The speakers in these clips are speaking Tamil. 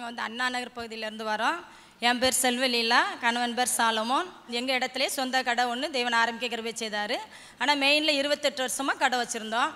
வந்து அண்ணா நகர் பகுதியிலேருந்து வரோம் என் பேர் செல்வலீலா கணவன் பேர் சாலமோன் எங்கள் இடத்துல சொந்த கடை ஒன்று தேவன் ஆரம்பிக்க கிருபை செய்தார் ஆனால் மெயினில் இருபத்தெட்டு வருஷமாக கடை வச்சுருந்தோம்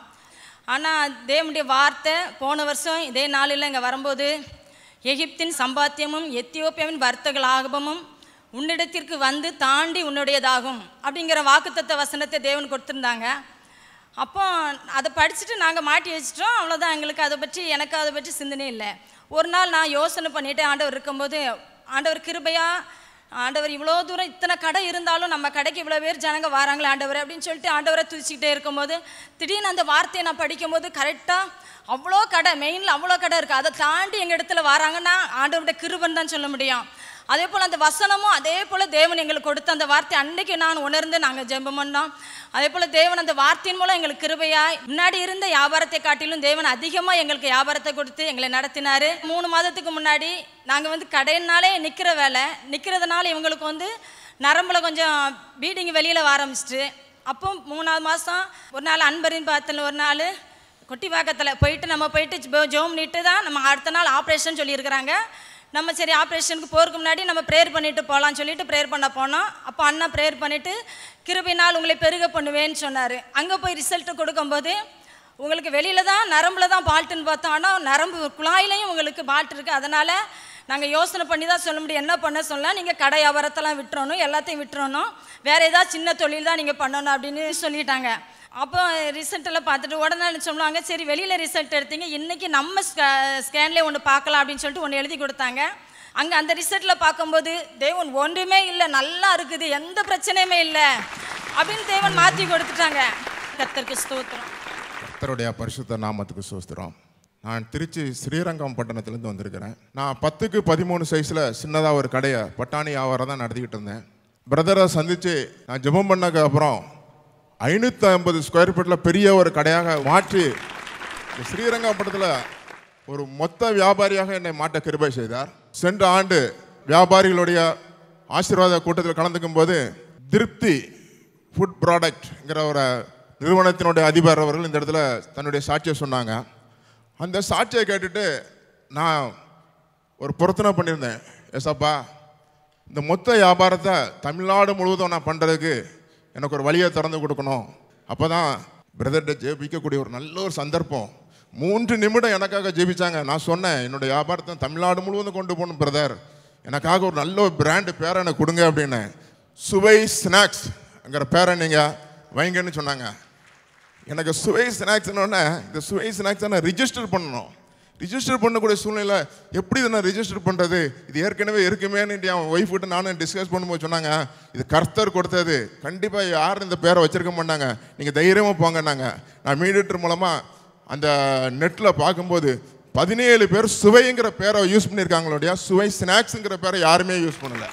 ஆனால் தேவனுடைய வார்த்தை போன வருஷம் இதே நாளில் இங்கே வரும்போது எகிப்தின் சம்பாத்தியமும் எத்தியோப்பியாவின் வர்த்தக லாபமும் உன்னிடத்திற்கு வந்து தாண்டி உன்னுடையதாகும் அப்படிங்கிற வாக்குத்தத்த வசனத்தை தேவன் கொடுத்துருந்தாங்க அப்போ அதை படிச்சுட்டு நாங்கள் மாட்டி வச்சிட்டோம் அவ்வளோதான் எங்களுக்கு அதை பற்றி எனக்கு அதை பற்றி சிந்தனை இல்லை ஒரு நாள் நான் யோசனை பண்ணிட்டு ஆண்டவர் இருக்கும்போது ஆண்டவர் கிருபையா ஆண்டவர் இவ்வளோ தூரம் இத்தனை கடை இருந்தாலும் நம்ம கடைக்கு இவ்வளோ பேர் ஜனங்க வராங்களே ஆண்டவர் அப்படின்னு சொல்லிட்டு ஆண்டவரை துதிச்சுக்கிட்டே இருக்கும்போது திடீர்னு அந்த வார்த்தையை நான் படிக்கும்போது கரெக்டாக அவ்வளோ கடை மெயினில் அவ்வளோ கடை இருக்குது அதை தாண்டி எங்கள் இடத்துல வராங்கன்னா ஆண்டவருடைய கிருபன் தான் சொல்ல முடியும் அதே போல் அந்த வசனமும் அதே போல் தேவன் எங்களுக்கு கொடுத்த அந்த வார்த்தை அன்னைக்கு நான் உணர்ந்து நாங்கள் ஜெபம் பண்ணோம் அதே போல் தேவன் அந்த வார்த்தையின் மூலம் எங்களுக்கு கிருபையாய் முன்னாடி இருந்த வியாபாரத்தை காட்டிலும் தேவன் அதிகமாக எங்களுக்கு வியாபாரத்தை கொடுத்து எங்களை நடத்தினார் மூணு மாதத்துக்கு முன்னாடி நாங்கள் வந்து கடையினாலே நிற்கிற வேலை நிற்கிறதுனால இவங்களுக்கு வந்து நரம்புல கொஞ்சம் பீடிங் வெளியில் வர ஆரம்பிச்சிட்டு அப்போ மூணாவது மாதம் ஒரு நாள் அன்பரின் பாத்தில் ஒரு நாள் கொட்டி வாக்கத்தில் போயிட்டு நம்ம போயிட்டு ஜெப- ஜெபம் பண்ணிட்டு தான் நம்ம அடுத்த நாள் ஆப்ரேஷன் சொல்லியிருக்கிறாங்க நம்ம சரி ஆப்ரேஷனுக்கு போகிறதுக்கு முன்னாடி நம்ம ப்ரேயர் பண்ணிட்டு போகலான்னு சொல்லிட்டு ப்ரேயர் பண்ண போனோம் அப்போ அண்ணா ப்ரேயர் பண்ணிவிட்டு கிருபினால் உங்களை பெருக பண்ணுவேன்னு சொன்னார் அங்கே போய் ரிசல்ட்டு கொடுக்கும்போது உங்களுக்கு வெளியில் தான் நரம்பில் தான் பால்ட்டுன்னு பார்த்தோம் ஆனால் நரம்பு குழாயிலையும் உங்களுக்கு பால்ட் இருக்குது அதனால் நாங்கள் யோசனை பண்ணி தான் சொல்ல முடியும் என்ன பண்ண சொல்லலாம் நீங்கள் கடை வியாபாரத்தெல்லாம் விட்டுறணும் எல்லாத்தையும் விட்டுறணும் வேறு ஏதாவது சின்ன தொழில் தான் நீங்கள் பண்ணணும் அப்படின்னு சொல்லிட்டாங்க அப்போ ரிசல்ட் எல்லாம் பார்த்துட்டு உடனே சொல்லுவாங்க சரி வெளியில் ரிசல்ட் எடுத்தீங்க இன்றைக்கி நம்ம ஸ்கேன்லேயே ஒன்று பார்க்கலாம் அப்படின்னு சொல்லிட்டு ஒன்று எழுதி கொடுத்தாங்க அங்கே அந்த ரிசல்ட்டில் பார்க்கும்போது தேவன் ஒன்றுமே இல்லை நல்லா இருக்குது எந்த பிரச்சனையுமே இல்லை அப்படின்னு தேவன் மாற்றி கொடுத்துட்டாங்க கத்தருக்கு ஸ்தோத்திரம் கர்த்தருடைய பரிசுத்த நாமத்துக்கு சோஸ்திரம் நான் திருச்சி ஸ்ரீரங்கம் பட்டணத்துலேருந்து வந்திருக்கிறேன் நான் பத்துக்கு பதிமூணு சைஸில் சின்னதாக ஒரு கடையை பட்டாணி வியாபாரம் தான் நடத்திக்கிட்டு இருந்தேன் பிரதரை சந்தித்து நான் ஜெபம் பண்ணதுக்கு அப்புறம் ஐநூற்றி ஐம்பது ஸ்கொயர் ஃபீட்டில் பெரிய ஒரு கடையாக மாற்றி இந்த ஸ்ரீரங்கம் பட்டத்தில் ஒரு மொத்த வியாபாரியாக என்னை மாட்ட கிருபை செய்தார் சென்ற ஆண்டு வியாபாரிகளுடைய ஆசீர்வாத கூட்டத்தில் கலந்துக்கும் போது திருப்தி ஃபுட் ப்ராடக்ட்ங்கிற ஒரு நிறுவனத்தினுடைய அதிபர் அவர்கள் இந்த இடத்துல தன்னுடைய சாட்சியை சொன்னாங்க அந்த சாட்சியை கேட்டுட்டு நான் ஒரு பொருத்தனை பண்ணியிருந்தேன் எஸ்அப்பா இந்த மொத்த வியாபாரத்தை தமிழ்நாடு முழுவதும் நான் பண்ணுறதுக்கு எனக்கு ஒரு வழியை திறந்து கொடுக்கணும் அப்போ தான் பிரதர்கிட்ட ஜெபிக்கக்கூடிய ஒரு நல்ல ஒரு சந்தர்ப்பம் மூன்று நிமிடம் எனக்காக ஜெபிச்சாங்க நான் சொன்னேன் என்னுடைய வியாபாரத்தை தமிழ்நாடு முழுவதும் கொண்டு போகணும் பிரதர் எனக்காக ஒரு நல்ல ஒரு பிராண்டு பேரை எனக்கு கொடுங்க அப்படின்னு சுவை ஸ்நாக்ஸ்ங்கிற பேரை நீங்கள் வைங்கன்னு சொன்னாங்க எனக்கு சுவை ஸ்நாக்ஸ்னோடனே இந்த சுவை ஸ்நாக்ஸை நான் ரிஜிஸ்டர் பண்ணணும் ரிஜிஸ்டர் பண்ணக்கூடிய சூழ்நிலை எப்படி இதை நான் ரிஜிஸ்டர் பண்ணுறது இது ஏற்கனவே இருக்குமேன்னு என் ஒய்ஃப் கிட்ட நானும் டிஸ்கஸ் பண்ணும்போது சொன்னாங்க இது கர்த்தர் கொடுத்தது கண்டிப்பாக யாரும் இந்த பேரை வச்சிருக்க மாட்டாங்க நீங்கள் தைரியமாக போங்கன்னாங்க நான் மீடியேட்டர் மூலமாக அந்த நெட்டில் பார்க்கும்போது பதினேழு பேர் சுவைங்கிற பேரை யூஸ் பண்ணியிருக்காங்களோடைய சுவை ஸ்நாக்ஸுங்கிற பேரை யாருமே யூஸ் பண்ணலை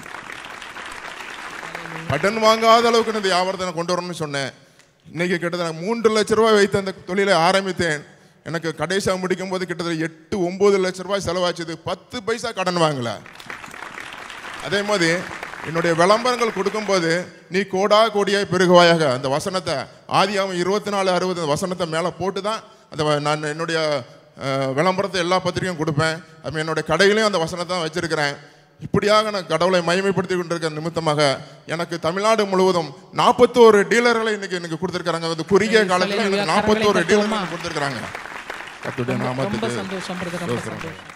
கடன் வாங்காத அளவுக்கு நான் இந்த வியாபாரத்தை நான் கொண்டு வரணும்னு சொன்னேன் இன்னைக்கு கிட்டத்தட்ட நான் மூன்று லட்ச ரூபாய் வைத்து அந்த தொழிலை ஆரம்பித்தேன் எனக்கு கடைசியாக முடிக்கும் போது கிட்டத்தட்ட எட்டு ஒம்பது லட்ச ரூபாய் செலவாச்சுது பத்து பைசா கடன் வாங்கல அதே மாதிரி என்னுடைய விளம்பரங்கள் கொடுக்கும்போது நீ கோடா கோடியாய் பெருகுவாயாக அந்த வசனத்தை ஆதியாகவும் இருபத்தி நாலு அறுபது அந்த வசனத்தை மேலே போட்டு தான் அந்த வ- நான் என்னுடைய அஹ், விளம்பரத்தை எல்லா பத்திரிகையும் கொடுப்பேன் அது என்னுடைய கடையிலையும் அந்த வசனத்தை தான் வச்சிருக்கிறேன் இப்படியாக நான் கடவுளை மகிமைப்படுத்தி கொண்டிருக்கிற நிமித்தமாக எனக்கு தமிழ்நாடு முழுவதும் நாற்பத்தோரு டீலர்களை இன்னைக்கு எனக்கு கொடுத்துருக்காங்க அந்த குறுகிய காலத்தில் எனக்கு நாற்பத்தோரு டீலர்கள் கொடுத்துருக்காங்க கர்த்தருடைய ரொம்ப நாமத்துக்கு சந்தோஷம் பிரதர் ரொம்ப ஸ்தோத்திரம். சந்தோஷம்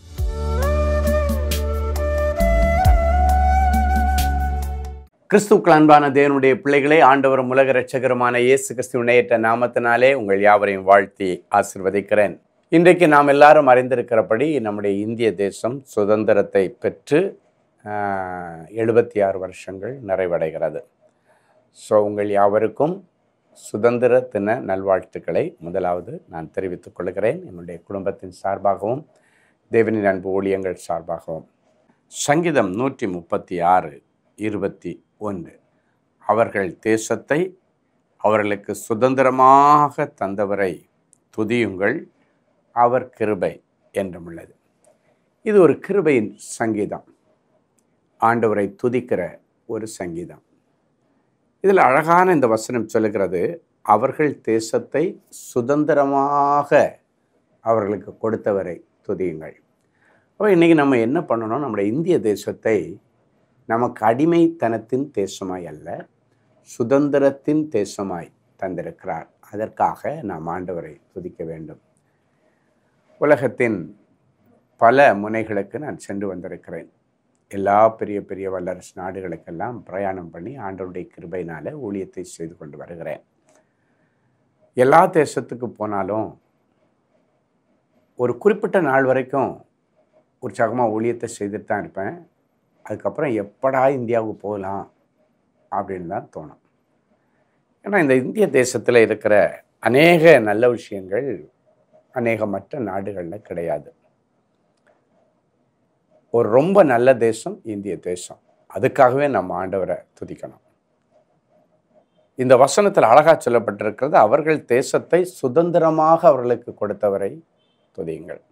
கிறிஸ்துவுக்கு அன்பான தேவனுடைய பிள்ளைகளே ஆண்டவரும் உலக இரட்சகருமான இயேசு கிறிஸ்துவின் நேற்ற நாமத்தினாலே உங்கள் யாவரையும் வாழ்த்தி ஆசிர்வதிக்கிறேன் இன்றைக்கு நாம் எல்லாரும் அறிந்திருக்கிறபடி நம்முடைய இந்திய தேசம் சுதந்திரத்தை பெற்று எழுபத்தி ஆறு வருஷங்கள் நிறைவடைகிறது ஸோ உங்கள் யாவருக்கும் சுதந்திர தின நல்வாழ்த்துக்களை முதலாவது நான் தெரிவித்துக் கொள்கிறேன் என்னுடைய குடும்பத்தின் சார்பாகவும் தேவனின் அன்பு ஊழியங்கள் சார்பாகவும் சங்கீதம் நூற்றி முப்பத்தி ஆறு இருபத்தி ஒன்று அவர்கள் தேசத்தை அவர்களுக்கு சுதந்திரமாக தந்தவரை துதியுங்கள் அவர் கிருபை என்றும் உள்ளது இது ஒரு கிருபையின் சங்கீதம் ஆண்டவரை துதிக்கிற ஒரு சங்கீதம் இதில் அழகான இந்த வசனம் சொல்லுகிறது அவர்கள் தேசத்தை சுதந்திரமாக அவர்களுக்கு கொடுத்தவரை துதியுங்கள் அப்போ இன்றைக்கி நம்ம என்ன பண்ணணும் நம்முடைய இந்திய தேசத்தை நமக்கு அடிமைத்தனத்தின் தேசமாய் அல்ல சுதந்திரத்தின் தேசமாய் தந்திருக்கிறார் அதற்காக நாம் ஆண்டவரை துதிக்க வேண்டும் உலகத்தின் பல முனைகளுக்கு நான் சென்று வந்திருக்கிறேன் எல்லா பெரிய பெரிய வல்லரசு நாடுகளுக்கெல்லாம் பிரயாணம் பண்ணி ஆண்டவருடைய கிருபையினால ஊழியத்தை செய்து கொண்டு வருகிறேன் எல்லா தேசத்துக்கு போனாலும் ஒரு குறிப்பிட்ட நாள் வரைக்கும் உற்சாகமாக ஊழியத்தை செய்துட்டு தான் இருப்பேன் அதுக்கப்புறம் எப்படா இந்தியாவுக்கு போகலாம் அப்படின்னு தான் தோணும் ஏன்னா இந்த இந்திய தேசத்தில் இருக்கிற அநேக நல்ல விஷயங்கள் அநேக மற்ற நாடுகளில் கிடையாது ஒரு ரொம்ப நல்ல தேசம் இந்திய தேசம் அதுக்காகவே நம்ம ஆண்டவரை துதிக்கணும் இந்த வசனத்தில் அழகா சொல்லப்பட்டிருக்கிறது அவர்கள் தேசத்தை சுதந்திரமாக அவர்களுக்கு கொடுத்தவரை துதியுங்கள்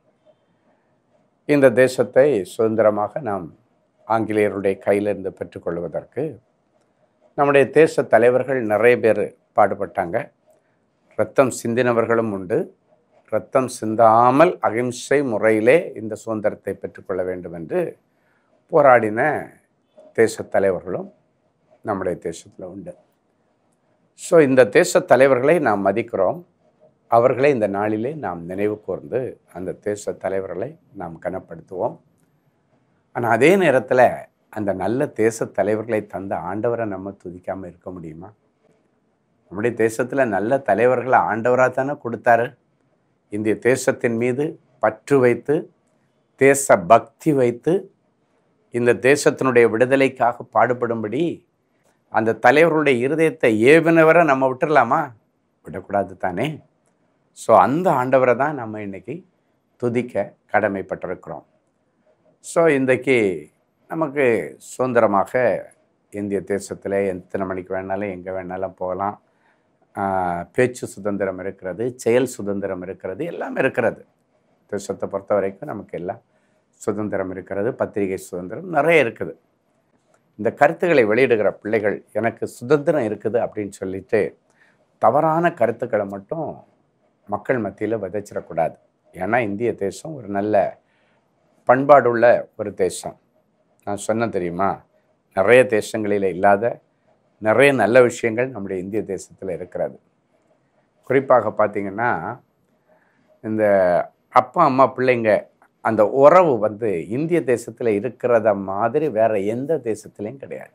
இந்த தேசத்தை சுதந்திரமாக நாம் ஆங்கிலேயருடைய கையிலிருந்து பெற்றுக்கொள்வதற்கு நம்முடைய தேச தலைவர்கள் நிறைய பேர் பாடுபட்டாங்க ரத்தம் சிந்தினவர்களும் உண்டு ரத்தம் சிந்தாமல் அகிம்சை முறையிலே இந்த சுதந்திரத்தை பெற்றுக்கொள்ள வேண்டும் என்று போராடின தேச தலைவர்களும் நம்முடைய தேசத்தில் உண்டு ஸோ இந்த தேச தலைவர்களை நாம் மதிக்கிறோம் அவர்களை இந்த நாளிலே நாம் நினைவு கூர்ந்து அந்த தேச தலைவர்களை நாம் கனப்படுத்துவோம் ஆனால் அதே நேரத்தில் அந்த நல்ல தேச தலைவர்களை தந்த ஆண்டவரை நம்ம துதிக்காமல் இருக்க முடியுமா நம்முடைய தேசத்தில் நல்ல தலைவர்களை ஆண்டவராக தானே கொடுத்தாரு இந்திய தேசத்தின் மீது பற்று வைத்து தேச பக்தி வைத்து இந்த தேசத்தினுடைய விடுதலைக்காக பாடுபடும்படி அந்த தலைவர்களுடைய இருதயத்தை ஏவினவரை நம்ம விட்டுறலாமா விடக்கூடாது தானே ஸோ அந்த ஆண்டவரை தான் நம்ம இன்னைக்கு துதிக்க கடமைப்பட்டிருக்கிறோம் ஸோ இன்றைக்கு நமக்கு சுதந்திரமாக இந்திய தேசத்தில் எத்தனை மணிக்கு வேணாலும் எங்கே வேணாலும் போகலாம் ஆஹ், பேச்சு சுதந்திரம் இருக்கிறது செயல் சுதந்திரம் இருக்கிறது எல்லாம் இருக்கிறது தேசத்தை பொறுத்த வரைக்கும் நமக்கு எல்லாம் சுதந்திரம் இருக்கிறது பத்திரிகை சுதந்திரம் நிறைய இருக்குது இந்த கருத்துக்களை வெளியிடுகிற பிள்ளைகள் எனக்கு சுதந்திரம் இருக்குது அப்படின்னு சொல்லிட்டு தவறான கருத்துக்களை மட்டும் மக்கள் மத்தியில் விதைச்சிடக்கூடாது ஏன்னா இந்திய தேசம் ஒரு நல்ல பண்பாடுள்ள ஒரு தேசம் நான் சொன்னேன் தெரியுமா நிறைய தேசங்களில் இல்லாத நிறைய நல்ல விஷயங்கள் நம்முடைய இந்திய தேசத்தில் இருக்கிறது குறிப்பாக பார்த்தீங்கன்னா இந்த அப்பா அம்மா பிள்ளைங்க அந்த உறவு வந்து இந்திய தேசத்தில் இருக்கிறத மாதிரி வேற எந்த தேசத்துலையும் கிடையாது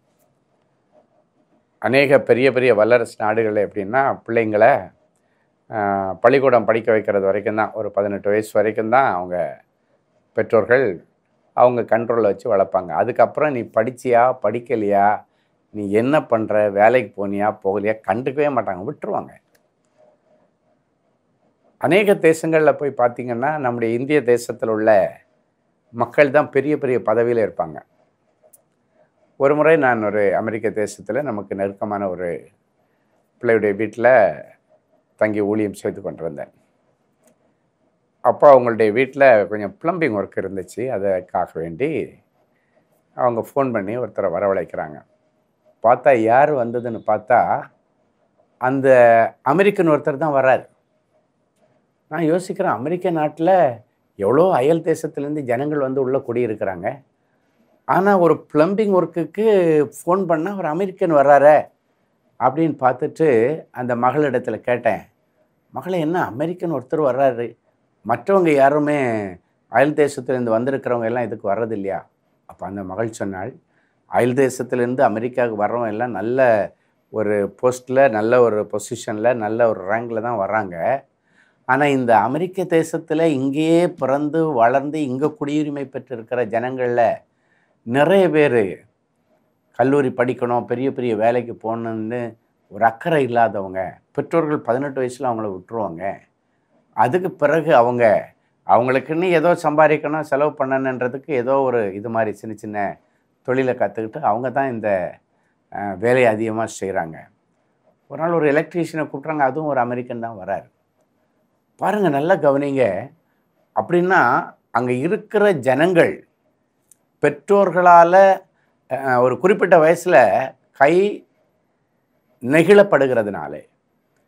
அநேக பெரிய பெரிய வல்லரசு நாடுகள் எப்படின்னா பிள்ளைங்களை ஆஹ், பள்ளிக்கூடம் படிக்க வைக்கிறது வரைக்கும் தான் ஒரு பதினெட்டு வயசு வரைக்கும் தான் அவங்க பெற்றோர்கள் அவங்க கண்ட்ரோலில் வச்சு வளர்ப்பாங்க அதுக்கப்புறம் நீ படிச்சியா படிக்கலையா நீ என்ன பண்ணுற வேலைக்கு போனியா போகலையா கண்டுக்கவே மாட்டாங்க விட்டுருவாங்க அநேக தேசங்களில் போய் பார்த்தீங்கன்னா நம்முடைய இந்திய தேசத்தில் உள்ள மக்கள் தான் பெரிய பெரிய பதவியில் இருப்பாங்க ஒரு முறை நான் ஒரு அமெரிக்க தேசத்தில் நமக்கு நெருக்கமான ஒரு பிள்ளையுடைய வீட்டில் தங்கி ஊழியம் செய்து கொண்டிருந்தேன் அப்போ அவங்களுடைய வீட்டில் கொஞ்சம் ப்ளம்பிங் ஒர்க் இருந்துச்சு அதுக்காக வேண்டி அவங்க ஃபோன் பண்ணி ஒருத்தரை வரவழைக்கிறாங்க பார்த்தா யார் வந்ததுன்னு பார்த்தா அந்த அமெரிக்கன் ஒருத்தர் தான் வராரு நான் யோசிக்கிறேன் அமெரிக்க நாட்டில் எவ்வளோ அயல் தேசத்துலேருந்து ஜனங்கள் வந்து உள்ளே குடியிருக்கிறாங்க ஆனால் ஒரு ப்ளம்பிங் ஒர்க்குக்கு ஃபோன் பண்ணால் ஒரு அமெரிக்கன் வர்றாரே அப்படின்னு பார்த்துட்டு அந்த மகளிடத்தில் கேட்டேன் மகளே என்ன அமெரிக்கன் ஒருத்தர் வர்றாரு மற்றவங்க யாருமே அயல் தேசத்துலேருந்து வந்திருக்கிறவங்க எல்லாம் இதுக்கு வர்றது இல்லையா அப்போ அந்த மகள் சொன்னாள் அயல் தேசத்துலேருந்து அமெரிக்காவுக்கு வர்றவங்க எல்லாம் நல்ல ஒரு போஸ்ட்டில் நல்ல ஒரு பொசிஷனில் நல்ல ஒரு ரேங்கில் தான் வர்றாங்க ஆனால் இந்த அமெரிக்க தேசத்தில் இங்கேயே பிறந்து வளர்ந்து இங்கே குடியுரிமை பெற்றிருக்கிற ஜனங்களில் நிறைய பேர் கல்லூரி படிக்கணும் பெரிய பெரிய வேலைக்கு போகணுன்னு ஒரு அக்கறை இல்லாதவங்க பெற்றோர்கள் பதினெட்டு வயசில் அவங்கள விட்டுருவாங்க அதுக்கு பிறகு அவங்க அவங்களுக்குன்னு ஏதோ சம்பாதிக்கணும் செலவு பண்ணணுன்றதுக்கு ஏதோ ஒரு இது மாதிரி சின்ன சின்ன தொழிலை கற்றுக்கிட்டு அவங்க தான் இந்த அஹ், வேலையை அதிகமாக செய்கிறாங்க ஒரு நாள் ஒரு எலக்ட்ரீஷியனை கூப்பிட்றாங்க அதுவும் ஒரு அமெரிக்கன் தான் வராரு பாருங்கள் நல்லா கவனிங்க அப்படின்னா அங்கே இருக்கிற ஜனங்கள் பெற்றோர்களால் ஒரு குறிப்பிட்ட வயசில் கை நெகிழப்படுகிறதுனாலே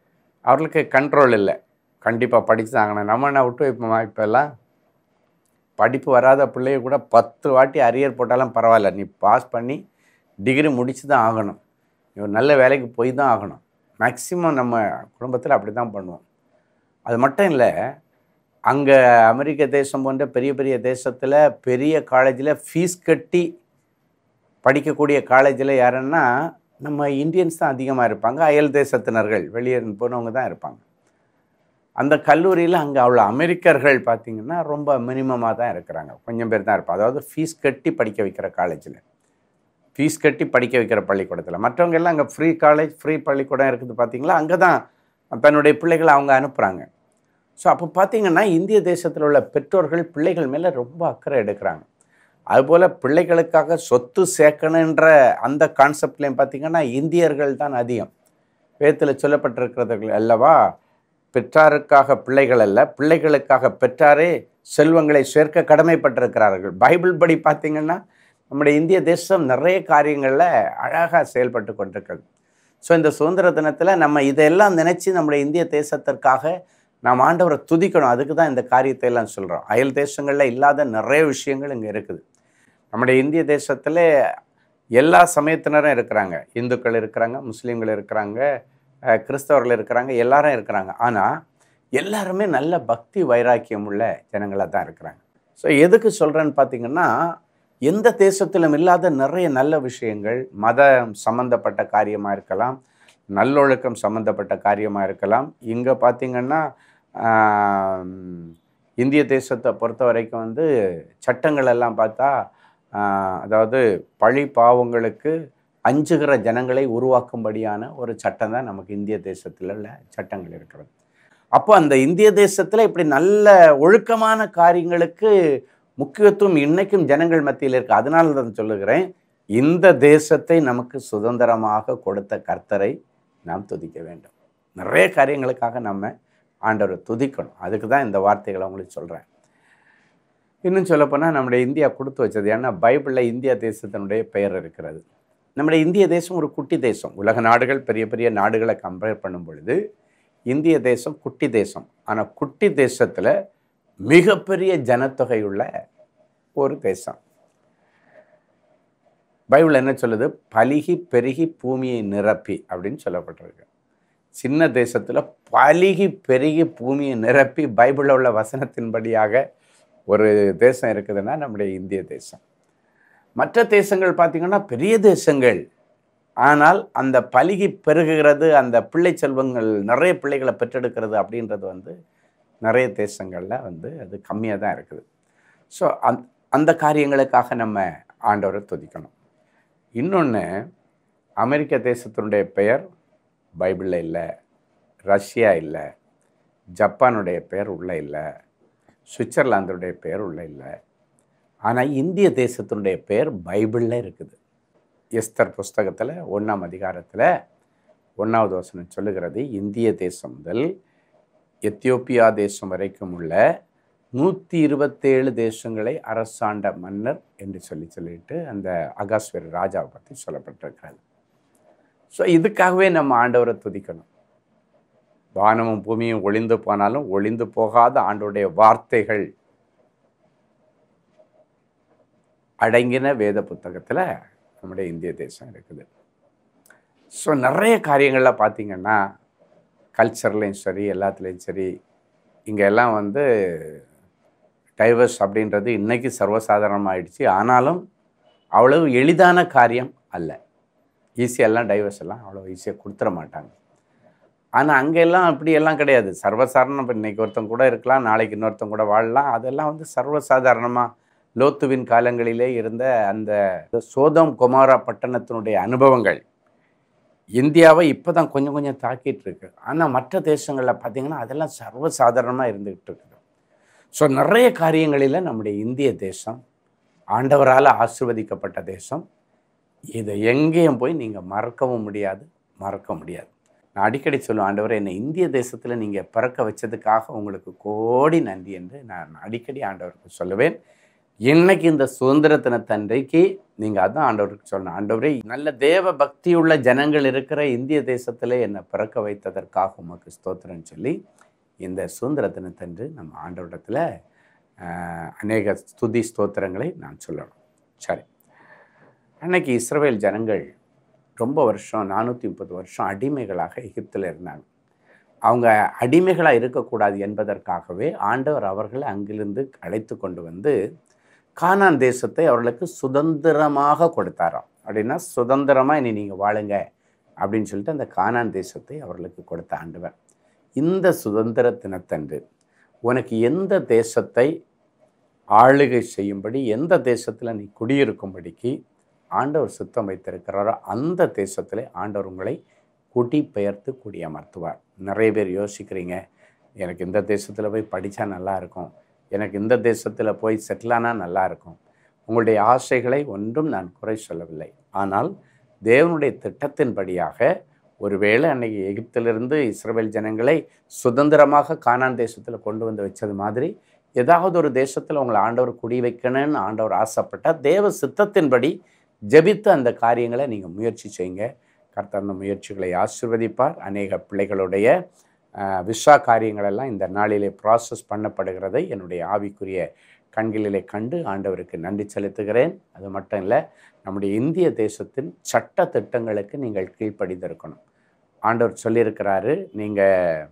அவர்களுக்கு கண்ட்ரோல் இல்லை கண்டிப்பாக படிச்சு தாங்கணும் நம்ம என்ன விட்டு வைப்போமா இப்போல்லாம் படிப்பு வராத பிள்ளைய கூட பத்து வாட்டி அரியர் போட்டாலும் பரவாயில்ல நீ பாஸ் பண்ணி டிகிரி முடிச்சு தான் ஆகணும் நீ ஒரு நல்ல வேலைக்கு போய் தான் ஆகணும் மேக்சிமம் நம்ம குடும்பத்தில் அப்படி தான் பண்ணுவோம் அது மட்டும் இல்லை அங்கே அமெரிக்க தேசம் போன்ற பெரிய பெரிய தேசத்தில் பெரிய காலேஜில் ஃபீஸ் கட்டி படிக்கக்கூடிய காலேஜில் யாருன்னா நம்ம இந்தியன்ஸ் தான் அதிகமாக இருப்பாங்க அயல் தேசத்தினர்கள் வெளியே போனவங்க தான் இருப்பாங்க அந்த கல்லூரியில் அங்கே அவ்வளோ அமெரிக்கர்கள் பார்த்திங்கன்னா ரொம்ப மினிமமாக தான் இருக்கிறாங்க கொஞ்சம் பேர் தான் இருப்பாங்க அதாவது ஃபீஸ் கட்டி படிக்க வைக்கிற காலேஜில் ஃபீஸ் கட்டி படிக்க வைக்கிற பள்ளிக்கூடத்தில் மற்றவங்க எல்லாம் அங்கே ஃப்ரீ காலேஜ் ஃப்ரீ பள்ளிக்கூடம் இருக்குது பார்த்தீங்களா அங்கே தான் தன்னுடைய பிள்ளைகளை அவங்க அனுப்புகிறாங்க ஸோ அப்போ பார்த்தீங்கன்னா இந்திய தேசத்தில் உள்ள பெற்றோர்கள் பிள்ளைகள் மேலே ரொம்ப அக்கறை எடுக்கிறாங்க அதுபோல் பிள்ளைகளுக்காக சொத்து சேர்க்கணுன்ற அந்த கான்செப்ட்லேயும் பார்த்தீங்கன்னா இந்தியர்கள் தான் அதிகம் வேதத்தில் சொல்லப்பட்டிருக்கிறது அல்லவா பெற்றாருக்காக பிள்ளைகள் அல்ல பிள்ளைகளுக்காக பெற்றாரே செல்வங்களை சேர்க்க கடமைப்பட்டிருக்கிறார்கள் பைபிள் படி பார்த்தீங்கன்னா நம்முடைய இந்திய தேசம் நிறைய காரியங்களில் அழகாக செயல்பட்டு கொண்டிருக்கிறது ஸோ இந்த சுதந்திர தினத்தில் நம்ம இதையெல்லாம் நினச்சி நம்முடைய இந்திய தேசத்திற்காக நாம் ஆண்டவரை துதிக்கணும் அதுக்கு தான் இந்த காரியத்தை எல்லாம் சொல்கிறோம் அயல் தேசங்களில் இல்லாத நிறைய விஷயங்கள் இங்கே இருக்குது நம்முடைய இந்திய தேசத்தில் எல்லா சமயத்தினரும் இருக்கிறாங்க இந்துக்கள் இருக்கிறாங்க முஸ்லீம்கள் இருக்கிறாங்க அஹ், கிறிஸ்தவர்கள் இருக்கிறாங்க எல்லாரும் இருக்கிறாங்க ஆனால் எல்லாருமே நல்ல பக்தி வைராக்கியம் உள்ள ஜனங்களாக தான் இருக்கிறாங்க ஸோ எதுக்கு சொல்கிறேன்னு பார்த்தீங்கன்னா எந்த தேசத்திலும் இல்லாத நிறைய நல்ல விஷயங்கள் மதம் சம்பந்தப்பட்ட காரியமாக இருக்கலாம் நல்லொழுக்கம் சம்பந்தப்பட்ட காரியமாக இருக்கலாம் இங்கே பார்த்தீங்கன்னா ஆம், இந்திய தேசத்தை பொறுத்த வரைக்கும் வந்து சட்டங்கள் எல்லாம் பார்த்தா ஆஹ், அதாவது பழி பாவங்களுக்கு அஞ்சுகிற ஜனங்களை உருவாக்கும்படியான ஒரு சட்டம் தான் நமக்கு இந்திய தேசத்தில் உள்ள சட்டங்கள் இருக்கிறது அப்போ அந்த இந்திய தேசத்தில் இப்படி நல்ல ஒழுக்கமான காரியங்களுக்கு முக்கியத்துவம் இன்னைக்கும் ஜனங்கள் மத்தியில் இருக்கு அதனால தான் சொல்லுகிறேன் இந்த தேசத்தை நமக்கு சுதந்திரமாக கொடுத்த கர்த்தரை நாம் துதிக்க வேண்டும் நிறைய காரியங்களுக்காக நம்ம ஆண்டவரை துதிக்கணும் அதுக்கு தான் இந்த வார்த்தைகளை உங்களுக்கு சொல்கிறேன் இன்னும் சொல்லப்போனால் நம்முடைய இந்தியா கொடுத்து வச்சது ஏன்னா பைபிளில் இந்தியா தேசத்தினுடைய பெயர் இருக்கிறது நம்முடைய இந்திய தேசம் ஒரு குட்டி தேசம் உலக நாடுகள் பெரிய பெரிய நாடுகளை கம்பேர் பண்ணும் பொழுது இந்திய தேசம் குட்டி தேசம் ஆனால் குட்டி தேசத்தில் மிகப்பெரிய ஜனத்தொகை உள்ள ஒரு தேசம் பைபிள் என்ன சொல்லுது பலிகி பெருகி பூமியை நிரப்பி அப்படின்னு சொல்லப்பட்டிருக்கு சின்ன தேசத்தில் பலிகி பெருகி பூமியை நிரப்பி பைபிளில் உள்ள வசனத்தின்படியாக ஒரு தேசம் இருக்குதுன்னா நம்முடைய இந்திய தேசம் மற்ற தேசங்கள் பார்த்திங்கன்னா பெரிய தேசங்கள் ஆனால் அந்த பலிகி பெருகுகிறது அந்த பிள்ளை செல்வங்கள் நிறைய பிள்ளைகளை பெற்றெடுக்கிறது அப்படின்றது வந்து நிறைய தேசங்களில் வந்து அது கம்மியாக தான் இருக்குது ஸோ அந் அந்த காரியங்களுக்காக நம்ம ஆண்டவரை துதிக்கணும் இன்னொன்று அமெரிக்க தேசத்தினுடைய பெயர் பைபிளில் இல்லை ரஷ்யா இல்லை ஜப்பானுடைய பெயர் உள்ளே இல்லை சுவிட்சர்லாந்துடைய பெயர் உள்ளே இல்லை ஆனால் இந்திய தேசத்தினுடைய பெயர் பைபிளில் இருக்குது எஸ்தர் புஸ்தகத்தில் ஒன்றாம் அதிகாரத்தில் ஒன்றாவது வசனம் சொல்லுகிறது இந்திய தேசம் முதல் எத்தியோப்பியா தேசம் வரைக்கும் உள்ள நூற்றி இருபத்தேழு தேசங்களை அரசாண்ட மன்னர் என்று சொல்லி சொல்லிட்டு அந்த அகாஸ்வரி ராஜாவை பற்றி சொல்லப்பட்டிருக்கிறது ஸோ இதுக்காகவே நம்ம ஆண்டவரை துதிக்கணும் வானமும் பூமியும் ஒளிந்து போனாலும் ஒளிந்து போகாத ஆண்டவருடைய வார்த்தைகள் அடங்கின வேத புத்தகத்தில் நம்முடைய இந்திய தேசம் இருக்குது ஸோ நிறைய காரியங்களில் பார்த்தீங்கன்னா கல்ச்சர்லேயும் சரி எல்லாத்துலேயும் சரி இங்கே எல்லாம் வந்து டைவர்ஸ் அப்படின்றது இன்றைக்கி சர்வசாதாரணமாகிடுச்சு ஆனாலும் அவ்வளவு எளிதான காரியம் அல்ல ஈஸியெல்லாம் டைவர்ஸ் எல்லாம் அவ்வளோ ஈஸியாக கொடுத்துட மாட்டாங்க ஆனால் அங்கெல்லாம் அப்படி எல்லாம் கிடையாது சர்வசாதாரணம் இப்போ இன்றைக்கி ஒருத்தன் கூட இருக்கலாம் நாளைக்கு இன்னொருத்தன் கூட வாழலாம் அதெல்லாம் வந்து சர்வசாதாரணமாக லோத்துவின் காலங்களிலே இருந்த அந்த சோதம் குமாரா பட்டணத்தினுடைய அனுபவங்கள் இந்தியாவை இப்போ தான் கொஞ்சம் கொஞ்சம் தாக்கிட்டு இருக்கு ஆனால் மற்ற தேசங்களில் பார்த்தீங்கன்னா அதெல்லாம் சர்வசாதாரணமாக இருந்துகிட்டு இருக்குது ஸோ நிறைய காரியங்களில் நம்முடைய இந்திய தேசம் ஆண்டவரால் ஆசிர்வதிக்கப்பட்ட தேசம் இதை எங்கேயும் போய் நீங்கள் மறக்கவும் முடியாது மறக்க முடியாது நான் அடிக்கடி சொல்லுவேன் ஆண்டவரே என்னை இந்திய தேசத்தில் நீங்கள் பிறக்க வச்சதுக்காக உங்களுக்கு கோடி நன்றி என்று நான் அடிக்கடி ஆண்டவருக்கு சொல்லுவேன் இன்னைக்கு இந்த சுதந்திர தினத்தன்றைக்கு நீங்கள் அதான் ஆண்டவருக்கு சொல்லணும் ஆண்டவரே நல்ல தேவ பக்தியுள்ள ஜனங்கள் இருக்கிற இந்திய தேசத்தில் என்னை பிறக்க வைத்ததற்காக உமக்கு ஸ்தோத்திரம்னு சொல்லி இந்த சுதந்திர தினத்தன்று நம்ம ஆண்டவரிடத்தில் ஆஹ், அநேக ஸ்துதி ஸ்தோத்திரங்களை நான் சொல்லணும் சரி அன்னைக்கு இஸ்ரவேல் ஜனங்கள் ரொம்ப வருஷம் நானூற்றி முப்பது வருஷம் அடிமைகளாக எகிப்தில் இருந்தாங்க அவங்க அடிமைகளாக இருக்கக்கூடாது என்பதற்காகவே ஆண்டவர் அவர்களை அங்கிருந்து அழைத்து கொண்டு வந்து கானான் தேசத்தை அவர்களுக்கு சுதந்திரமாக கொடுத்தாராம் அப்படின்னா சுதந்திரமாக இனி நீங்கள் வாழுங்க அப்படின்னு சொல்லிட்டு அந்த கானான் தேசத்தை அவர்களுக்கு கொடுத்த ஆண்டவர் இந்த சுதந்திர தினத்தன்று உனக்கு எந்த தேசத்தை ஆளுகை செய்யும்படி எந்த தேசத்தில் நீ குடியிருக்கும்படிக்கு ஆண்டவர் சுத்தம் வைத்திருக்கிறாரோ அந்த தேசத்தில் ஆண்டவர் உங்களை குடி பெயர்த்து குடியமர்த்துவார் நிறைய பேர் யோசிக்கிறீங்க எனக்கு இந்த தேசத்தில் போய் படித்தா நல்லா இருக்கும் எனக்கு இந்த தேசத்தில் போய் செட்டிலானா நல்லா இருக்கும் உங்களுடைய ஆசைகளை ஒன்றும் நான் குறை சொல்லவில்லை ஆனால் தேவனுடைய திட்டத்தின்படியாக ஒருவேளை அன்னைக்கு எகிப்திலிருந்து இஸ்ரவேல் ஜனங்களை சுதந்திரமாக கானான் தேசத்தில் கொண்டு வந்து வச்சது மாதிரி ஏதாவது ஒரு தேசத்தில் உங்களை ஆண்டவர் குடி வைக்கணும்னு ஆண்டவர் ஆசைப்பட்டால் தேவ சித்தத்தின்படி ஜெபித்து அந்த காரியங்களை நீங்கள் முயற்சி செய்யுங்க கர்த்தர் அந்த முயற்சிகளை ஆசிர்வதிப்பார் அநேக பிள்ளைகளுடைய ஆஹ், விசா காரியங்களெல்லாம் இந்த நாளிலே ப்ராசஸ் பண்ணப்படுகிறதை என்னுடைய ஆவிக்குரிய கண்களிலே கண்டு ஆண்டவருக்கு நன்றி செலுத்துகிறேன் அது மட்டும் இல்லை நம்முடைய இந்திய தேசத்தின் சட்ட திட்டங்களுக்கு நீங்கள் கீழ்ப்படிந்திருக்கணும் ஆண்டவர் சொல்லியிருக்கிறாரு நீங்கள்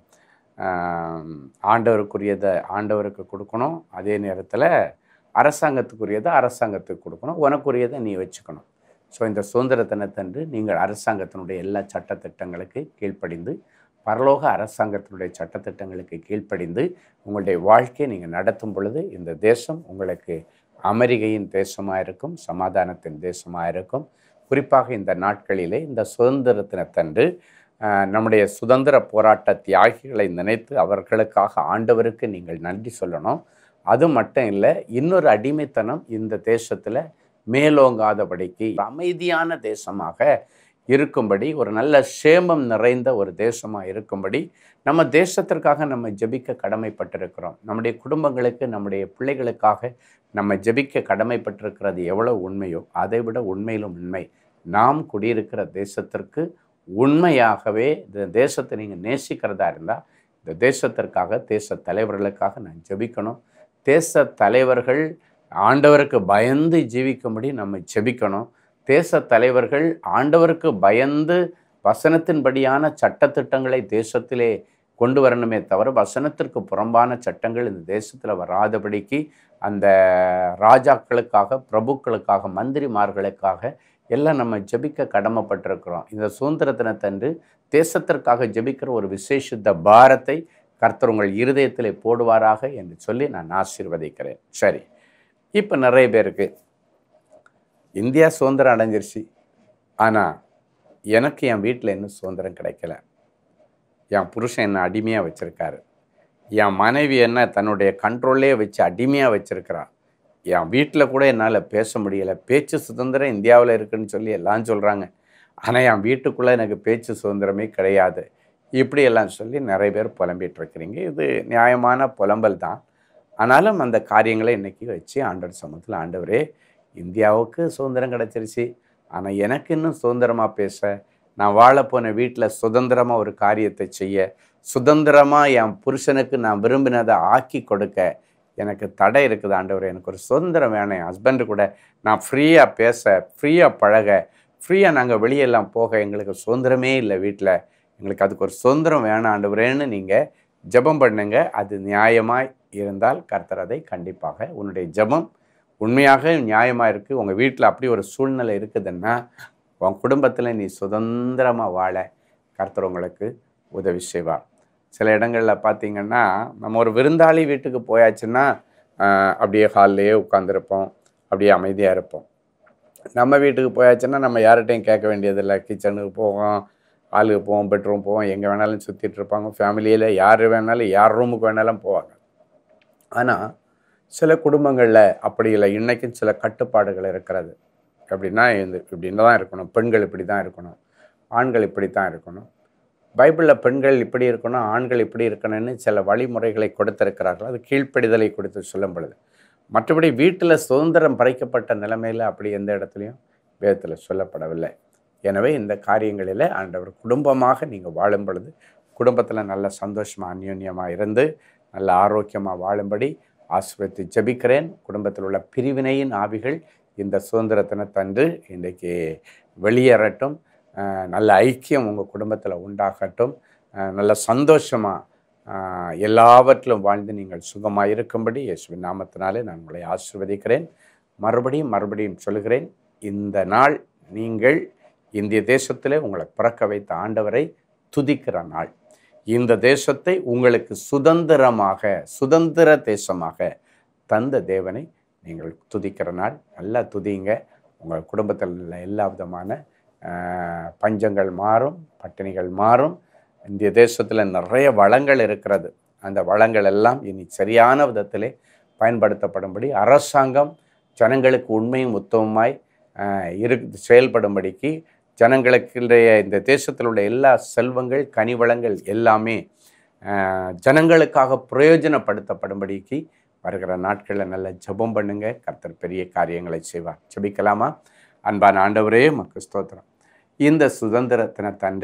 ஆண்டவருக்குரியதை ஆண்டவருக்கு கொடுக்கணும் அதே நேரத்தில் அரசாங்கத்துக்குரியதை அரசாங்கத்துக்கு கொடுக்கணும் உனக்குரியதை நீ வச்சுக்கணும் ஸோ இந்த சுதந்திர தினத்தன்று நீங்கள் அரசாங்கத்தினுடைய எல்லா சட்டத்திட்டங்களுக்கு கீழ்ப்படிந்து பரலோக அரசாங்கத்தினுடைய சட்டத்திட்டங்களுக்கு கீழ்ப்படிந்து உங்களுடைய வாழ்க்கையை நீங்கள் நடத்தும் பொழுது இந்த தேசம் உங்களுக்கு அமெரிக்கையின் தேசமாக இருக்கும் சமாதானத்தின் தேசமாக இருக்கும் குறிப்பாக இந்த நாட்களிலே இந்த சுதந்திர தினத்தன்று ஆஹ், நம்முடைய சுதந்திர போராட்ட தியாகிகளை நினைத்து அவர்களுக்காக ஆண்டவருக்கு நீங்கள் நன்றி சொல்லணும் அது மட்டும் இல்லை இன்னொரு அடிமைத்தனம் இந்த தேசத்தில் மேலோங்காதபடிக்கு அமைதியான தேசமாக இருக்கும்படி ஒரு நல்ல சேமம் நிறைந்த ஒரு தேசமாக இருக்கும்படி நம்ம தேசத்திற்காக நம்ம ஜெபிக்க கடமைப்பட்டிருக்கிறோம் நம்முடைய குடும்பங்களுக்கு நம்முடைய பிள்ளைகளுக்காக நம்ம ஜெபிக்க கடமைப்பட்டிருக்கிறது எவ்வளோ உண்மையோ அதை விட உண்மையிலும் உண்மை நாம் குடியிருக்கிற தேசத்திற்கு உண்மையாகவே இந்த தேசத்தை நீங்கள் நேசிக்கிறதா இருந்தால் இந்த தேசத்திற்காக தேச தலைவர்களுக்காக நான் ஜெபிக்கணும் தேச தலைவர்கள் ஆண்டவருக்கு பயந்து ஜீவிக்கும்படி நம்ம ஜெபிக்கணும் தேச தலைவர்கள் ஆண்டவருக்கு பயந்து வசனத்தின்படியான சட்டத்திட்டங்களை தேசத்திலே கொண்டு வரணுமே தவிர வசனத்திற்கு புறம்பான சட்டங்கள் இந்த தேசத்தில் வராதபடிக்கு அந்த ராஜாக்களுக்காக பிரபுக்களுக்காக மந்திரிமார்களுக்காக எல்லாம் நம்ம ஜெபிக்க கடமைப்பட்டிருக்கிறோம் இந்த சுதந்திர தினத்தன்று தேசத்திற்காக ஜெபிக்கிற ஒரு விசேஷித்த பாரத்தை கர்த்தர் உங்கள் இருதயத்திலே போடுவாராக என்று சொல்லி நான் ஆசீர்வதிக்கிறேன் சரி இப்போ நிறைய பேருக்கு இந்தியா சுதந்திரம் அடைஞ்சிருச்சு ஆனால் எனக்கு என் வீட்டில் இன்னும் சுதந்திரம் கிடைக்கல என் புருஷன் என்னை அடிமையாக வச்சுருக்காரு என் மனைவி என்ன தன்னுடைய கண்ட்ரோல்லே வச்சு அடிமையாக வச்சுருக்கிறா என் வீட்டில் கூட என்னால் பேச முடியலை பேச்சு சுதந்திரம் இந்தியாவில் இருக்குன்னு சொல்லி எல்லாம் சொல்கிறாங்க ஆனால் என் வீட்டுக்குள்ளே எனக்கு பேச்சு சுதந்திரமே கிடையாது இப்படி எல்லாம் சொல்லி நிறைய பேர் புலம்பிட்டு இருக்கிறீங்க இது நியாயமான புலம்பல் தான் ஆனாலும் அந்த காரியங்களை இன்னைக்கு வச்சு ஆண்டவர் சமூகத்தில் ஆண்டவரே இந்தியாவுக்கு சுதந்திரம் கிடச்சிருச்சு ஆனால் எனக்கு இன்னும் சுதந்திரமாக பேச நான் வாழப்போன வீட்டில் சுதந்திரமாக ஒரு காரியத்தை செய்ய சுதந்திரமாக என் புருஷனுக்கு நான் விரும்பினதை ஆக்கி கொடுக்க எனக்கு தடை இருக்குது ஆண்டவர் எனக்கு ஒரு சுதந்திரம் வேணும் என் ஹஸ்பண்டு கூட நான் ஃப்ரீயாக பேச ஃப்ரீயாக பழக ஃப்ரீயாக நாங்கள் வெளியெல்லாம் போக எங்களுக்கு சுதந்திரமே இல்லை வீட்டில் எங்களுக்கு அதுக்கு ஒரு சுதந்திரம் வேணும் ஆண்டவரேன்னு நீங்கள் ஜெபம் பண்ணுங்க அது நியாயமாய் இருந்தால் கர்த்தர் அதை கண்டிப்பாக உன்னுடைய ஜெபம் உண்மையாக நியாயமாக இருக்குது உங்கள் வீட்டில் அப்படி ஒரு சூழ்நிலை இருக்குதுன்னா உன் குடும்பத்தில் நீ சுதந்திரமாக வாழ கர்த்தர் உங்களுக்கு உதவி செய்வார் சில இடங்களில் பார்த்தீங்கன்னா நம்ம ஒரு விருந்தாளி வீட்டுக்கு போயாச்சுன்னா ஆஹ், அப்படியே ஹால்லையே உட்காந்துருப்போம் அப்படியே அமைதியாக இருப்போம் நம்ம வீட்டுக்கு போயாச்சுன்னா நம்ம யார்கிட்டையும் கேட்க வேண்டியதில்லை கிச்சனுக்கு போவோம் ஹாலுக்கு போவோம் பெட்ரூம் போவோம் எங்கே வேணாலும் சுற்றிட்டு இருப்பாங்க ஃபேமிலியில் யார் வேணாலும் யார் ரூமுக்கு வேணாலும் போவாங்க ஆனால் சில குடும்பங்களில் அப்படி இல்லை இன்றைக்கும் சில கட்டுப்பாடுகள் இருக்கிறது எப்படின்னா இந்த இப்படின்னு தான் இருக்கணும் பெண்கள் இப்படி தான் இருக்கணும் ஆண்கள் இப்படி தான் இருக்கணும் பைபிளில் பெண்கள் இப்படி இருக்கணும் ஆண்கள் இப்படி இருக்கணும்னு சில வழிமுறைகளை கொடுத்திருக்கிறார்கள் அது கீழ்ப்படிதலை கொடுத்து சொல்லும் பொழுது மற்றபடி வீட்டில் சுதந்திரம் பறிக்கப்பட்ட நிலைமையில் அப்படி எந்த இடத்துலையும் வேதத்தில் சொல்லப்படவில்லை எனவே இந்த காரியங்களில் ஆண்டவர் குடும்பமாக நீங்கள் வாழும் பொழுது குடும்பத்தில் நல்ல சந்தோஷமாக அந்யோன்யமாக இருந்து நல்ல ஆரோக்கியமாக வாழும்படி ஆசிரியத்தை ஜெபிக்கிறேன் குடும்பத்தில் உள்ள பிரிவினையின் ஆவிகள் இந்த சுதந்திர தினத்தன்று இன்றைக்கு வெளியேறட்டும் அஹ் நல்ல ஐக்கியம் உங்கள் குடும்பத்தில் உண்டாகட்டும் அஹ் நல்ல சந்தோஷமாக எல்லாவற்றிலும் வாழ்ந்து நீங்கள் சுகமாக இருக்கும்படி இயேசுவின் நாமத்தினாலே நான் உங்களை ஆசிர்வதிக்கிறேன் மறுபடியும் மறுபடியும் சொல்கிறேன் இந்த நாள் நீங்கள் இந்திய தேசத்திலே உங்களை பிறக்க வைத்த ஆண்டவரை துதிக்கிற நாள் இந்த தேசத்தை உங்களுக்கு சுதந்திரமாக சுதந்திர தேசமாக தந்த தேவனை நீங்கள் துதிக்கிற நாள் நல்லா துதிங்க உங்கள் குடும்பத்தில் உள்ள எல்லா விதமான ஆஹ், பஞ்சங்கள் மாறும் பட்டினிகள் மாறும் இந்திய தேசத்தில் நிறைய வளங்கள் இருக்கிறது அந்த வளங்கள் எல்லாம் இனி சரியான விதத்திலே பயன்படுத்தப்படும்படி அரசாங்கம் ஜனங்களுக்கு உண்மையும் உத்தமமாய் ஆஹ், இரு செயல்படும்படிக்கு ஜனங்களுக்குடைய இந்த தேசத்தில் உள்ள எல்லா செல்வங்கள் கனிவளங்கள் எல்லாமே ஆஹ், ஜனங்களுக்காக பிரயோஜனப்படுத்தப்படும்படிக்கு வருகிற நாட்களில் நல்ல ஜெபம் பண்ணுங்க கர்த்தர் பெரிய காரியங்களை செய்வார் ஜெபிக்கலாமா அன்பான ஆண்டவரே மக்கு ஸ்தோத்திரம் இந்த சுதந்திர தினத்தன்று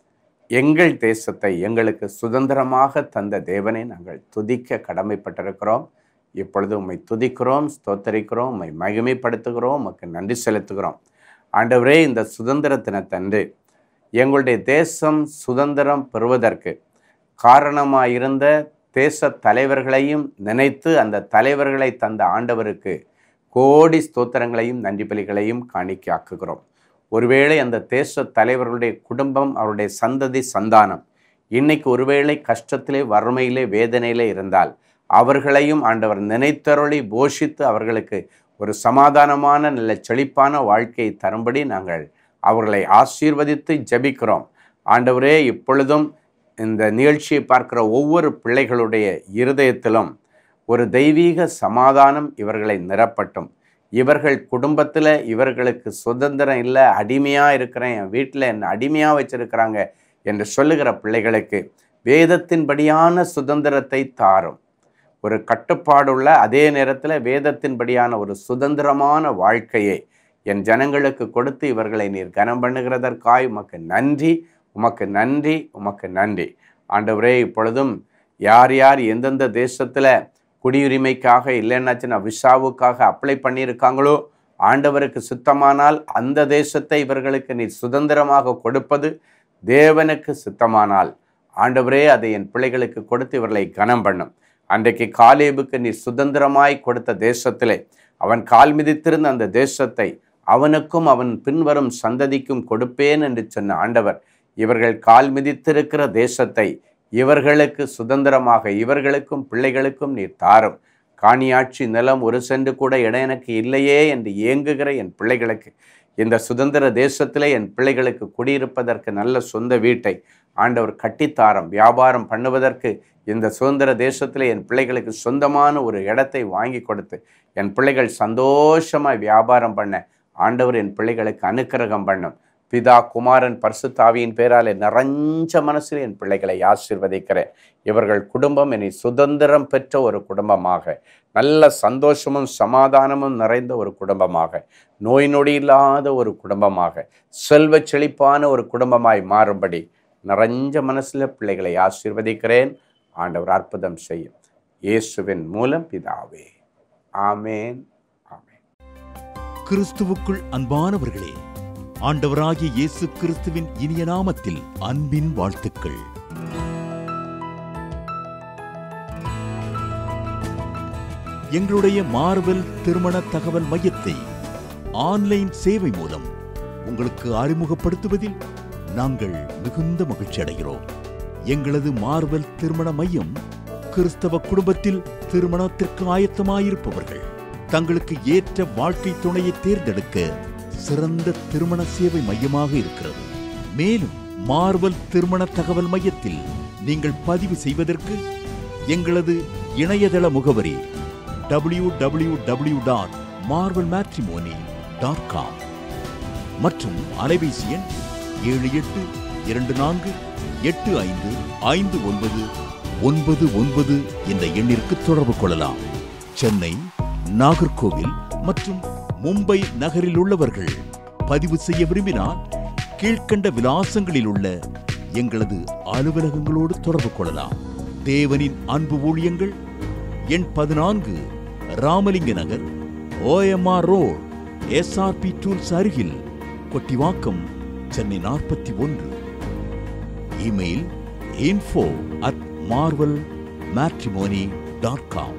எங்கள் தேசத்தை எங்களுக்கு சுதந்திரமாக தந்த தேவனை நாங்கள் துதிக்க கடமைப்பட்டிருக்கிறோம் இப்பொழுது உம்மை துதிக்கிறோம் ஸ்தோத்தரிக்கிறோம் உம்மை மகிமைப்படுத்துகிறோம் உமக்கு நன்றி செலுத்துகிறோம் ஆண்டவரே இந்த சுதந்திர தினத்தன்று எங்களுடைய தேசம் சுதந்திரம் பெறுவதற்கு காரணமாயிருந்த தேச தலைவர்களையும் நினைத்து அந்த தலைவர்களை தந்த ஆண்டவருக்கு கோடி ஸ்தோத்திரங்களையும் நன்றி பலிகளையும் காணிக்கையாக்குகிறோம் ஒருவேளை அந்த தேச தலைவர்களுடைய குடும்பம் அவருடைய சந்ததி சந்தானம் இன்னைக்கு ஒருவேளை கஷ்டத்திலே வறுமையிலே வேதனையிலே இருந்தால் அவர்களையும் ஆண்டவர் நினைத்தருளி போஷித்து அவர்களுக்கு ஒரு சமாதானமான நல்ல செழிப்பான வாழ்க்கையை தரும்படி நாங்கள் அவர்களை ஆசீர்வதித்து ஜெபிக்கிறோம் ஆண்டவரே இப்பொழுதும் இந்த நிகழ்ச்சியை பார்க்கிற ஒவ்வொரு பிள்ளைகளுடைய இருதயத்திலும் ஒரு தெய்வீக சமாதானம் இவர்களை நிரப்பட்டும் இவர்கள் குடும்பத்தில் இவர்களுக்கு சுதந்திரம் இல்லை அடிமையாக இருக்கிறேன் என் வீட்டில் என்னை அடிமையாக வச்சிருக்கிறாங்க என்று சொல்லுகிற பிள்ளைகளுக்கு வேதத்தின்படியான சுதந்திரத்தை தாரும் ஒரு கட்டுப்பாடுள்ள அதே நேரத்தில் வேதத்தின்படியான ஒரு சுதந்திரமான வாழ்க்கையை என் ஜனங்களுக்கு கொடுத்து இவர்களை நீர் கனம் பண்ணுகிறதற்காய் உமக்கு நன்றி உமக்கு நன்றி உமக்கு நன்றி ஆண்டவரே இப்பொழுதும் யார் யார் எந்தெந்த தேசத்தில் குடியுரிமைக்காக இல்லைன்னாச்சுன்னா விசாவுக்காக அப்ளை பண்ணியிருக்காங்களோ ஆண்டவருக்கு சுத்தமானால் அந்த தேசத்தை இவர்களுக்கு நீர் சுதந்திரமாக கொடுப்பது தேவனுக்கு சித்தமானால் ஆண்டவரே அதை என் பிள்ளைகளுக்கு கொடுத்து இவர்களை கனம் பண்ணும் அன்றைக்கு காலேபுக்கு நீர் சுதந்திரமாய் கொடுத்த தேசத்திலே அவன் கால் மிதித்திருந்த அந்த தேசத்தை அவனுக்கும் அவன் பின்வரும் சந்ததிக்கும் கொடுப்பேன் என்று சொன்ன ஆண்டவர் இவர்கள் கால் மிதித்திருக்கிற தேசத்தை இவர்களுக்கு சுதந்திரமாக இவர்களுக்கும் பிள்ளைகளுக்கும் நீர் தாரும் காணியாட்சி நிலம் ஒரு சென்று கூட இடம் எனக்கு இல்லையே என்று ஏங்குகிற என் பிள்ளைகளுக்கு இந்த சுதந்திர தேசத்திலே என் பிள்ளைகளுக்கு குடியிருப்பதற்கு நல்ல சொந்த வீட்டை ஆண்டவர் கட்டித்தாரம் வியாபாரம் பண்ணுவதற்கு இந்த சுதந்திர தேசத்திலே என் பிள்ளைகளுக்கு சொந்தமான ஒரு இடத்தை வாங்கி கொடுத்து என் பிள்ளைகள் சந்தோஷமாய் வியாபாரம் பண்ண ஆண்டவர் என் பிள்ளைகளுக்கு அனுக்கிரகம் பண்ணும் பிதா குமாரன் பரிசுத்தாவியின் பேராலே நிறைஞ்ச மனசில் என் பிள்ளைகளை ஆசிர்வதிக்கிறேன் இவர்கள் குடும்பம் என்னை சுதந்திரம் பெற்ற ஒரு குடும்பமாக நல்ல சந்தோஷமும் சமாதானமும் நிறைந்த ஒரு குடும்பமாக நோய் நொடி இல்லாத ஒரு குடும்பமாக செல்வ செழிப்பான ஒரு குடும்பமாய் மாறும்படி நிறைஞ்ச மனசில் பிள்ளைகளை ஆசீர்வதிக்கிறேன் ஆண்டவர் அற்புதம் செய்யும் இயேசுவின் மூலம் பிதாவே ஆமேன் ஆமேன் கிறிஸ்துவுக்குள் அன்பானவர்களே ஆண்டவராகிய இயேசு கிறிஸ்துவின் இனிய நாமத்தில் அன்பின் வாழ்த்துக்கள் எங்களுடைய மார்வெல் திருமண தகவல் மையத்தை ஆன்லைன் சேவை மூலம் உங்களுக்கு அறிமுகப்படுத்துவதில் நாங்கள் மிகுந்த மகிழ்ச்சி அடைகிறோம் எங்களது மார்வெல் திருமண மையம் கிறிஸ்தவ குடும்பத்தில் திருமணத்திற்கு ஆயத்தமாயிருப்பவர்கள் தங்களுக்கு ஏற்ற வாழ்க்கை துணையை தேர்ந்தெடுக்க சிறந்த திருமண சேவை மையமாக இருக்கிறது மேலும் மார்வல் திருமண தகவல் மையத்தில் நீங்கள் பதிவு செய்வதற்கு எங்களது இணையதள முகவரி W W W dot Marvel Matrimony dot com மற்றும் அலைபேசி எண் ஏழு எட்டு இரண்டு நான்கு எட்டு ஐந்து ஐந்து ஒன்பது ஒன்பது ஒன்பது என்ற எண்ணிற்கு தொடர்பு கொள்ளலாம் சென்னை நாகர்கோவில் மற்றும் மும்பை நகரில் உள்ளவர்கள் பதிவு செய்ய விரும்பினால் கீழ்க்கண்ட விலாசங்களில் உள்ள எங்களது அலுவலகங்களோடு தொடர்பு கொள்ளலாம் தேவனின் அன்பு ஊழியங்கள் எண் பதினான்கு Ramalinga Nagar OMR road SRP tools அருகில் கொட்டிவாக்கம் சென்னை நாற்பத்தி ஒன்று email info at Marvel Matrimony dot com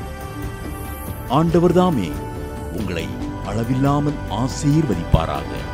ஆண்டவர்தாமே உங்களை அளவில்லாமல் ஆசீர்வதிப்பாராக